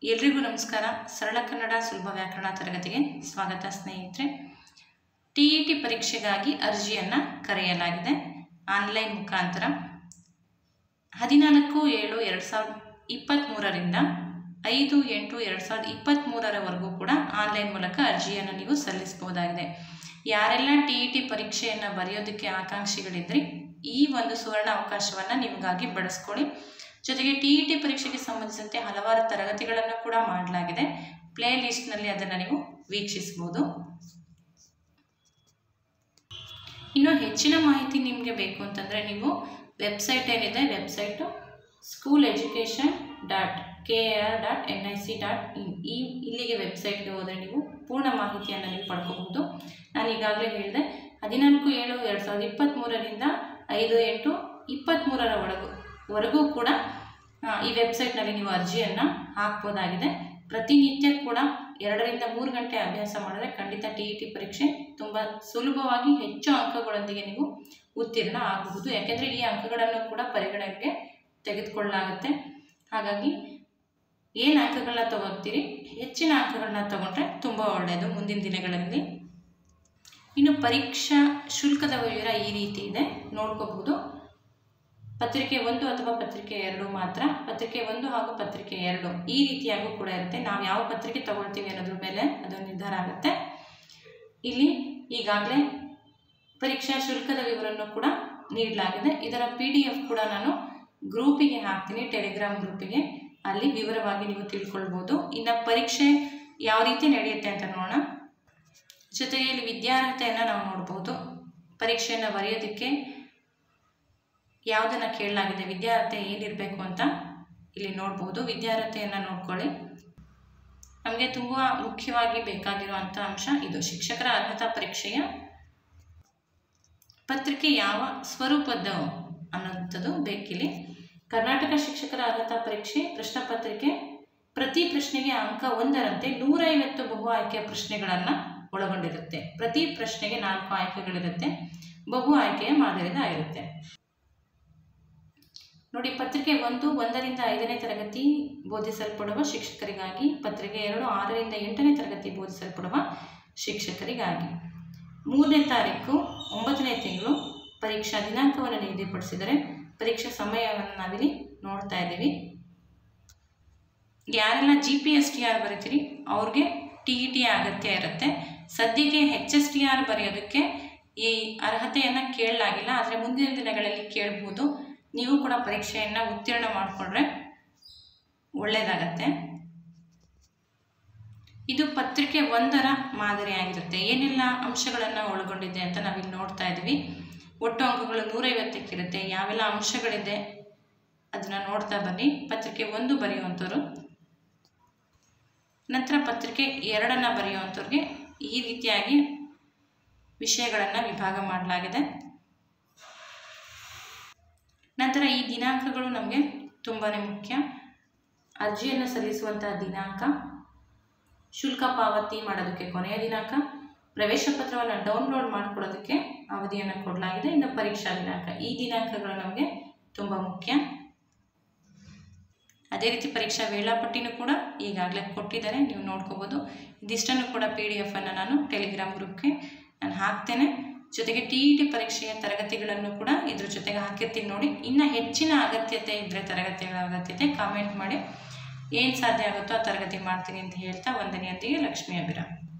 ಎಲ್ರಿಗೂ ನಮಸ್ಕಾರ ಸರಳ ಕನ್ನಡ ಸುಲಭ ವ್ಯಾಕರಣ ತರಗತಿಗೆ ಸ್ವಾಗತ ಸ್ನೇಹಿತರೆ ಟಿ ಇ ಟಿ ಪರೀಕ್ಷೆಗಾಗಿ ಅರ್ಜಿಯನ್ನು ಕರೆಯಲಾಗಿದೆ ಆನ್ಲೈನ್ ಮುಖಾಂತರ ಹದಿನಾಲ್ಕು ಏಳು ಎರಡು ಸಾವಿರದ ಇಪ್ಪತ್ತ್ಮೂರರಿಂದ ಐದು ಎಂಟು ಎರಡು ಸಾವಿರದ ಇಪ್ಪತ್ತ್ಮೂರರವರೆಗೂ ಕೂಡ ಆನ್ಲೈನ್ ಮೂಲಕ ಅರ್ಜಿಯನ್ನು ನೀವು ಸಲ್ಲಿಸಬಹುದಾಗಿದೆ ಯಾರೆಲ್ಲ ಟಿ ಇ ಟಿ ಪರೀಕ್ಷೆಯನ್ನು ಬರೆಯೋದಕ್ಕೆ ಆಕಾಂಕ್ಷಿಗಳಿದ್ರಿ ಈ ಒಂದು ಸುವರ್ಣ ಅವಕಾಶವನ್ನು ನಿಮಗಾಗಿ ಬಳಸ್ಕೊಳ್ಳಿ ಜೊತೆಗೆ ಟಿ ಇ ಟಿ ಪರೀಕ್ಷೆಗೆ ಸಂಬಂಧಿಸಿದಂತೆ ಹಲವಾರು ತರಗತಿಗಳನ್ನು ಕೂಡ ಮಾಡಲಾಗಿದೆ ಪ್ಲೇ ಲಿಸ್ಟ್ನಲ್ಲಿ ಅದನ್ನು ನೀವು ವೀಕ್ಷಿಸ್ಬೋದು ಇನ್ನು ಹೆಚ್ಚಿನ ಮಾಹಿತಿ ನಿಮಗೆ ಬೇಕು ಅಂತಂದರೆ ನೀವು ವೆಬ್ಸೈಟ್ ಏನಿದೆ website school education dot K R dot N I C dot in ಈ ಇಲ್ಲಿಗೆ ವೆಬ್ಸೈಟ್ಗೆ ಹೋದರೆ ನೀವು ಪೂರ್ಣ ಮಾಹಿತಿಯನ್ನು ನೀವು ಪಡ್ಕೋಬಹುದು ನಾನು ಈಗಾಗಲೇ ಹೇಳಿದೆ ಹದಿನಾಲ್ಕು ಏಳು ಎರಡು ಸಾವಿರದ ಇಪ್ಪತ್ತ್ಮೂರರಿಂದ ಐದು ಎಂಟು ಇಪ್ಪತ್ತ್ಮೂರರ ಒಳಗು ವರೆಗೂ ಕೂಡ ಆ, ಈ ವೆಬ್ಸೈಟ್ನಲ್ಲಿ ನೀವು ಅರ್ಜಿಯನ್ನು ಹಾಕ್ಬೋದಾಗಿದೆ ಪ್ರತಿನಿತ್ಯ ಕೂಡ ಎರಡರಿಂದ ಮೂರು ಗಂಟೆ ಅಭ್ಯಾಸ ಮಾಡಿದ್ರೆ ಖಂಡಿತ ಟಿ ಇ ಟಿ ಪರೀಕ್ಷೆ ತುಂಬ ಸುಲಭವಾಗಿ ಹೆಚ್ಚು ಅಂಕಗಳೊಂದಿಗೆ ನೀವು ಉತ್ತೀರ್ಣ ಆಗಬಹುದು ಯಾಕೆಂದರೆ ಈ ಅಂಕಗಳನ್ನು ಕೂಡ ಪರಿಗಣನೆಗೆ ತೆಗೆದುಕೊಳ್ಳಲಾಗುತ್ತೆ ಹಾಗಾಗಿ ಏನು ಅಂಕಗಳನ್ನ ತಗೋತೀರಿ ಹೆಚ್ಚಿನ ಅಂಕಗಳನ್ನ ತಗೊಂಡ್ರೆ ತುಂಬ ಒಳ್ಳೆಯದು ಮುಂದಿನ ದಿನಗಳಲ್ಲಿ ಇನ್ನು ಪರೀಕ್ಷಾ ಶುಲ್ಕದ ವಿವರ ಈ ರೀತಿ ಇದೆ ನೋಡ್ಕೋಬಹುದು ಪತ್ರಿಕೆ ಒಂದು ಅಥವಾ ಪತ್ರಿಕೆ ಎರಡು ಮಾತ್ರ ಪತ್ರಿಕೆ ಒಂದು ಹಾಗೂ ಪತ್ರಿಕೆ ಎರಡು ಈ ರೀತಿಯಾಗೂ ಕೂಡ ಇರುತ್ತೆ ನಾವು ಯಾವ ಪತ್ರಿಕೆ ತಗೊಳ್ತೀವಿ ಅನ್ನೋದ್ರ ಮೇಲೆ ಅದು ನಿರ್ಧಾರ ಆಗುತ್ತೆ ಇಲ್ಲಿ ಈಗಾಗಲೇ ಪರೀಕ್ಷಾ ಶುಲ್ಕದ ವಿವರವನ್ನು ಕೂಡ ನೀಡಲಾಗಿದೆ ಇದರ ಪಿ ಡಿ ಎಫ್ ಕೂಡ ನಾನು ಗ್ರೂಪಿಗೆ ಹಾಕ್ತೀನಿ ಟೆಲಿಗ್ರಾಮ್ ಗ್ರೂಪಿಗೆ ಅಲ್ಲಿ ವಿವರವಾಗಿ ನೀವು ತಿಳ್ಕೊಳ್ಬೋದು ಇನ್ನು ಪರೀಕ್ಷೆ ಯಾವ ರೀತಿ ನಡೆಯುತ್ತೆ ಅಂತ ನೋಡೋಣ ಜೊತೆಗೆ ಇಲ್ಲಿ ವಿದ್ಯಾರ್ಹತೆಯನ್ನು ನಾವು ನೋಡ್ಬೋದು ಪರೀಕ್ಷೆಯನ್ನು ಬರೆಯೋದಕ್ಕೆ ಯಾವುದನ್ನು ಕೇಳಲಾಗಿದೆ ವಿದ್ಯಾರ್ಹತೆ ಏನಿರಬೇಕು ಅಂತ ಇಲ್ಲಿ ನೋಡ್ಬೋದು ವಿದ್ಯಾರ್ಹತೆಯನ್ನು ನೋಡ್ಕೊಳ್ಳಿ ನಮಗೆ ತುಂಬ ಮುಖ್ಯವಾಗಿ ಬೇಕಾಗಿರುವಂಥ ಅಂಶ ಇದು ಶಿಕ್ಷಕರ ಅರ್ಹತಾ ಪರೀಕ್ಷೆಯ ಪತ್ರಿಕೆ ಯಾವ ಸ್ವರೂಪದ್ದು ಅನ್ನೋಂಥದ್ದು ಬೇಕಿಲ್ಲಿ ಕರ್ನಾಟಕ ಶಿಕ್ಷಕರ ಅರ್ಹತಾ ಪರೀಕ್ಷೆ ಪ್ರಶ್ನೆ ಪತ್ರಿಕೆ ಪ್ರತಿ ಪ್ರಶ್ನೆಗೆ ಅಂಕ ಒಂದರಂತೆ ನೂರೈವತ್ತು ಬಹು ಆಯ್ಕೆಯ ಪ್ರಶ್ನೆಗಳನ್ನು ಒಳಗೊಂಡಿರುತ್ತೆ ಪ್ರತಿ ಪ್ರಶ್ನೆಗೆ ನಾಲ್ಕು ಆಯ್ಕೆಗಳಿರುತ್ತೆ ಬಹು ಆಯ್ಕೆಯ ಮಾದರಿದ ಆಗಿರುತ್ತೆ ನೋಡಿ ಪತ್ರಿಕೆ ಒಂದು ಒಂದರಿಂದ ಐದನೇ ತರಗತಿ ಬೋಧಿಸಲ್ಪಡುವ ಶಿಕ್ಷಕರಿಗಾಗಿ ಪತ್ರಿಕೆ ಎರಡು ಆರರಿಂದ ಎಂಟನೇ ತರಗತಿ ಬೋಧಿಸಲ್ಪಡುವ ಶಿಕ್ಷಕರಿಗಾಗಿ ಮೂರನೇ ತಾರೀಕು ಒಂಬತ್ತನೇ ತಿಂಗಳು ಪರೀಕ್ಷಾ ದಿನಾಂಕವನ್ನು ನಿಗದಿಪಡಿಸಿದರೆ ಪರೀಕ್ಷಾ ಸಮಯವನ್ನು ನಾವಿಲ್ಲಿ ನೋಡ್ತಾ ಇದ್ದೀವಿ ಯಾರೆಲ್ಲ G P S T R ಬರೀತೀರಿ ಅವ್ರಿಗೆ ಟಿ ಇ ಟಿ ಅಗತ್ಯ ಇರುತ್ತೆ ಸದ್ಯಕ್ಕೆ ಹೆಚ್ ಎಸ್ ಟಿ ಆರ್ ಬರೆಯೋದಕ್ಕೆ ಈ ಅರ್ಹತೆಯನ್ನು ಕೇಳಲಾಗಿಲ್ಲ ಆದರೆ ಮುಂದಿನ ದಿನಗಳಲ್ಲಿ ಕೇಳ್ಬೋದು ನೀವು ಕೂಡ ಪರೀಕ್ಷೆಯನ್ನು ಉತ್ತೀರ್ಣ ಮಾಡಿಕೊಂಡ್ರೆ ಒಳ್ಳೆಯದಾಗತ್ತೆ ಇದು ಪತ್ರಿಕೆ ಒಂದರ ಮಾದರಿಯಾಗಿರುತ್ತೆ ಏನೆಲ್ಲ ಅಂಶಗಳನ್ನು ಒಳಗೊಂಡಿದೆ ಅಂತ ನಾವಿಲ್ಲಿ ನೋಡ್ತಾ ಇದ್ದೀವಿ ಒಟ್ಟು ಅಂಕಗಳು ನೂರೈವತ್ತಕ್ಕಿರುತ್ತೆ ಯಾವೆಲ್ಲ ಅಂಶಗಳಿದೆ ಅದನ್ನು ನೋಡ್ತಾ ಬನ್ನಿ ಪತ್ರಿಕೆ ಒಂದು ಬರೆಯುವಂಥವ್ರು ನಂತರ ಪತ್ರಿಕೆ ಎರಡನ್ನು ಬರೆಯುವಂಥವ್ರಿಗೆ ಈ ರೀತಿಯಾಗಿ ವಿಷಯಗಳನ್ನು ವಿಭಾಗ ಮಾಡಲಾಗಿದೆ ನಂತರ ಈ ದಿನಾಂಕಗಳು ನಮಗೆ ತುಂಬಾ ಮುಖ್ಯ ಅರ್ಜಿಯನ್ನು ಸಲ್ಲಿಸುವಂತಹ ದಿನಾಂಕ ಶುಲ್ಕ ಪಾವತಿ ಮಾಡೋದಕ್ಕೆ ಕೊನೆಯ ದಿನಾಂಕ ಪ್ರವೇಶ ಪತ್ರವನ್ನು ಡೌನ್ಲೋಡ್ ಮಾಡ್ಕೊಳ್ಳೋದಕ್ಕೆ ಅವಧಿಯನ್ನು ಕೊಡಲಾಗಿದೆ ಇನ್ನು ಪರೀಕ್ಷಾ ದಿನಾಂಕ ಈ ದಿನಾಂಕಗಳು ನಮಗೆ ತುಂಬ ಮುಖ್ಯ ಅದೇ ರೀತಿ ಪರೀಕ್ಷಾ ವೇಳಾಪಟ್ಟಿನೂ ಕೂಡ ಈಗಾಗಲೇ ಕೊಟ್ಟಿದ್ದಾರೆ ನೀವು ನೋಡ್ಕೋಬೋದು ಇದಿಷ್ಟನ್ನು ಕೂಡ ಪಿ ಡಿ ಎಫನ್ನು ನಾನು ಟೆಲಿಗ್ರಾಮ್ ಗ್ರೂಪ್ಗೆ ನಾನು ಹಾಕ್ತೇನೆ ಜೊತೆಗೆ ಟಿ ಇ ಟಿ ಪರೀಕ್ಷೆಯ ತರಗತಿಗಳನ್ನು ಕೂಡ ಇದ್ರ ಜೊತೆಗೆ ಹಾಕಿರ್ತೀನಿ ನೋಡಿ ಇನ್ನು ಹೆಚ್ಚಿನ ಅಗತ್ಯತೆ ಇದ್ದರೆ ತರಗತಿಗಳ ಅಗತ್ಯತೆ ಕಾಮೆಂಟ್ ಮಾಡಿ ಏನು ಸಾಧ್ಯ ಆಗುತ್ತೋ ಆ ತರಗತಿ ಮಾಡ್ತೀನಿ ಅಂತ ಹೇಳ್ತಾ ವಂದನೆಯೊಂದಿಗೆ ಲಕ್ಷ್ಮೀ ಅಭಿರಾಮ್